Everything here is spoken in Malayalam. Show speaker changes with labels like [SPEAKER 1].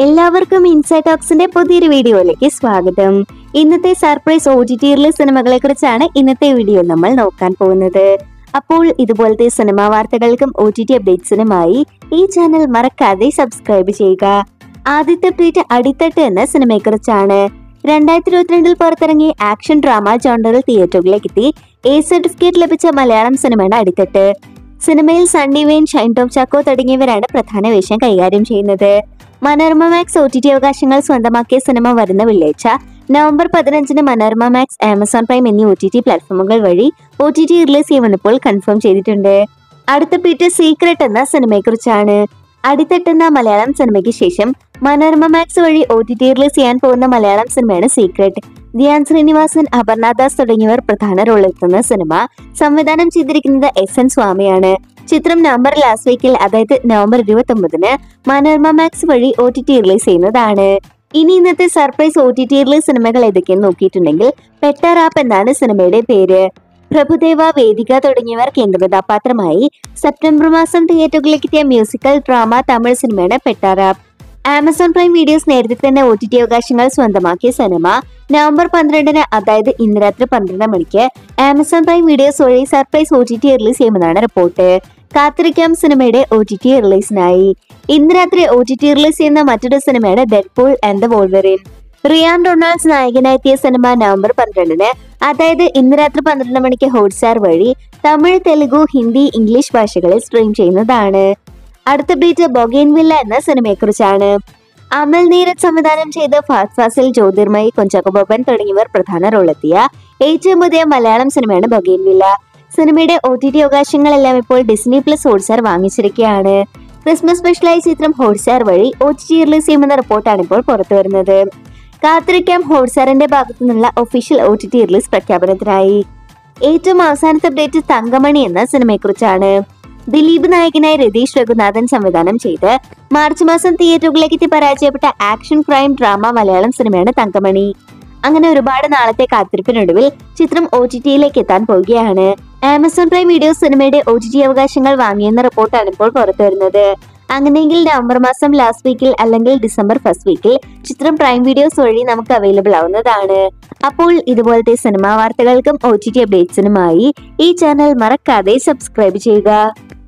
[SPEAKER 1] എല്ലാവർക്കും ഇൻസൈറ്റ് ടോക്സിന്റെ പുതിയൊരു വീഡിയോയിലേക്ക് സ്വാഗതം ഇന്നത്തെ surprise O T T release സിനിമകളെ കുറിച്ചാണ് ഇന്നത്തെ വീഡിയോ നമ്മൾ നോക്കാൻ പോകുന്നത് അപ്പോൾ ഇതുപോലത്തെ സിനിമാ വാർത്തകൾക്കും ഒ ടി ടി അപ്ഡേറ്റ്സിനുമായി ഈ ചാനൽ മറക്കാതെ സബ്സ്ക്രൈബ് ചെയ്യുക ആദ്യത്തെ അപ്ഡേറ്റ് അടിത്തട്ട് എന്ന സിനിമയെക്കുറിച്ചാണ് രണ്ടായിരത്തി ഇരുപത്തിരണ്ടിൽ പുറത്തിറങ്ങിയ ആക്ഷൻ ഡ്രാമ ജോണ്ടറിൽ തിയേറ്ററുകളിലേക്ക് എത്തി എ സർട്ടിഫിക്കറ്റ് ലഭിച്ച മലയാളം സിനിമയാണ് അടിത്തട്ട് സിനിമയിൽ സണ്ണി വെയിൻ ഷൈൻ ടോം ചാക്കോ തുടങ്ങിയവരാണ് പ്രധാന വേഷം കൈകാര്യം ചെയ്യുന്നത് Manorama Max O T T അവകാശങ്ങൾ സ്വന്തമാക്കിയ സിനിമ വരുന്ന വെള്ളിയാഴ്ച നവംബർ പതിനഞ്ചിന് മനോരമ മാക്സ് ആമസോൺ പ്രൈം എന്നീ ഒ ടി ടി പ്ലാറ്റ്ഫോമുകൾ വഴി ഒ ടി ടി റിലീസ് ചെയ്യുമെന്നിപ്പോൾ കൺഫേം ചെയ്തിട്ടുണ്ട് അടുത്ത പീറ്റ് സീക്രട്ട് എന്ന സിനിമയെക്കുറിച്ചാണ് അടിത്തട്ടെന്ന മലയാളം സിനിമയ്ക്ക് ശേഷം മനോരമ മാക്സ് വഴി ഒ ടി ടി റിലീസ് ചെയ്യാൻ പോകുന്ന മലയാളം സിനിമയാണ് സീക്രട്ട് ധ്യാൻ ശ്രീനിവാസൻ അപർണദാസ് തുടങ്ങിയവർ പ്രധാന റോളെത്തുന്ന സിനിമ സംവിധാനം ചെയ്തിരിക്കുന്നത് എസ് എൻ സ്വാമിയാണ് ചിത്രം നവംബർ ലാസ്റ്റ് വീക്കിൽ അതായത് നവംബർ ഇരുപത്തി ഒമ്പതിന് മനോരമ മാക്സ് വഴി ഒ ടി ടി റിലീസ് ചെയ്യുന്നതാണ് ഇനി ഇന്നത്തെ surprise O T T release സിനിമകൾ ഏതൊക്കെയെന്ന് നോക്കിയിട്ടുണ്ടെങ്കിൽ പെട്ടറാപ്പ് എന്നാണ് സിനിമയുടെ പേര് പ്രഭുദേവ വേദിക തുടങ്ങിയവർ കേന്ദ്രകഥാപാത്രമായി സെപ്റ്റംബർ മാസം തിയേറ്ററുകളിലേക്ക് എത്തിയ മ്യൂസിക്കൽ ഡ്രാമ തമിഴ് സിനിമയാണ് പെട്ടാറാപ്പ് ആമസോൺ പ്രൈം വീഡിയോസ് നേരത്തെ തന്നെ ഒ ടി ടി അവകാശങ്ങൾ സ്വന്തമാക്കിയ സിനിമ നവംബർ പന്ത്രണ്ടിന് അതായത് ഇന്ന് രാത്രി പന്ത്രണ്ട് മണിക്ക് ആമസോൺ പ്രൈം വീഡിയോസ് വഴി surprise O T T release ചെയ്യുമെന്നാണ് റിപ്പോർട്ട് കാത്തിരിക്കാം സിനിമയുടെ ഒ ടി ടി റിലീസിനായി ഇന്ന് രാത്രി ഒ ടി ടി റിലീസ് ചെയ്യുന്ന മറ്റൊരു സിനിമയാണ് Deadpool and the Wolverine Ryan Reynolds നായകനായെത്തിയ സിനിമ നവംബർ പന്ത്രണ്ടിന് അതായത് ഇന്ന് രാത്രി പന്ത്രണ്ട് മണിക്ക് ഹോട്ട്സ്റ്റാർ വഴി തമിഴ് തെലുഗു ഹിന്ദി ഇംഗ്ലീഷ് ഭാഷകളിൽ സ്ട്രീം ചെയ്യുന്നതാണ് അടുത്ത അപ്ഡേറ്റ് ബൊഗൈൻവില്ല എന്ന സിനിമയെക്കുറിച്ചാണ് അമൽ നീരജ് സംവിധാനം ചെയ്ത ഫാസ്റ്റ് ഫാസിൽ ജ്യോതിർമയി കൊഞ്ചാക്കോ ബോബൻ തുടങ്ങിയവർ പ്രധാന റോളെത്തിയ ഏറ്റവും പുതിയ മലയാളം സിനിമയാണ് ബൊഗൈൻവില്ല സിനിമയുടെ ഒ ടി ടി അവകാശങ്ങളെല്ലാം ഇപ്പോൾ ഡിസ്നി പ്ലസ് ഹോട്ട്സ്റ്റാർ വാങ്ങിച്ചിരിക്കുകയാണ് ക്രിസ്മസ് സ്പെഷ്യലായി ചിത്രം ഹോട്ട്സ്റ്റാർ വഴി ഒ ടി ടി റിലീസ് ചെയ്യുമെന്ന റിപ്പോർട്ടാണ് ഇപ്പോൾ പുറത്തു വരുന്നത് കാത്തിരിക്കാം ഹോട്ട്സ്റ്റാറിന്റെ ഭാഗത്തു നിന്നുള്ള official O T T release പ്രഖ്യാപനത്തിനായി ഏറ്റവും അവസാനത്തെ അപ്ഡേറ്റ് തങ്കമണി എന്ന സിനിമയെക്കുറിച്ചാണ് ദിലീപ് നായകനായി രതീഷ് രഘുനാഥൻ സംവിധാനം ചെയ്ത് മാർച്ച് മാസം തിയേറ്ററുകളിലേക്ക് എത്തി പരാജയപ്പെട്ട ആക്ഷൻ ക്രൈം ഡ്രാമ മലയാളം സിനിമയാണ് തങ്കമണി അങ്ങനെ ഒരുപാട് നാളത്തെ കാത്തിരിപ്പിനൊടുവിൽ ചിത്രം ഒ ടി ടിയിലേക്ക് എത്താൻ പോവുകയാണ് ആമസോൺ പ്രൈം വീഡിയോ സിനിമയുടെ ഒ ടി ടി അവകാശങ്ങൾ വാങ്ങിയെന്ന റിപ്പോർട്ടാണ് ഇപ്പോൾ പുറത്തു വരുന്നത് അങ്ങനെയെങ്കിൽ നവംബർ മാസം ലാസ്റ്റ് വീക്കിൽ അല്ലെങ്കിൽ ഡിസംബർ ഫസ്റ്റ് വീക്കിൽ ചിത്രം പ്രൈം വീഡിയോസ് വഴി നമുക്ക് അവൈലബിൾ ആവുന്നതാണ് അപ്പോൾ ഇതുപോലത്തെ സിനിമാ വാർത്തകൾക്കും ഒ ടി ടി അപ്ഡേറ്റ്സിനുമായി ഈ ചാനൽ മറക്കാതെ സബ്സ്ക്രൈബ് ചെയ്യുക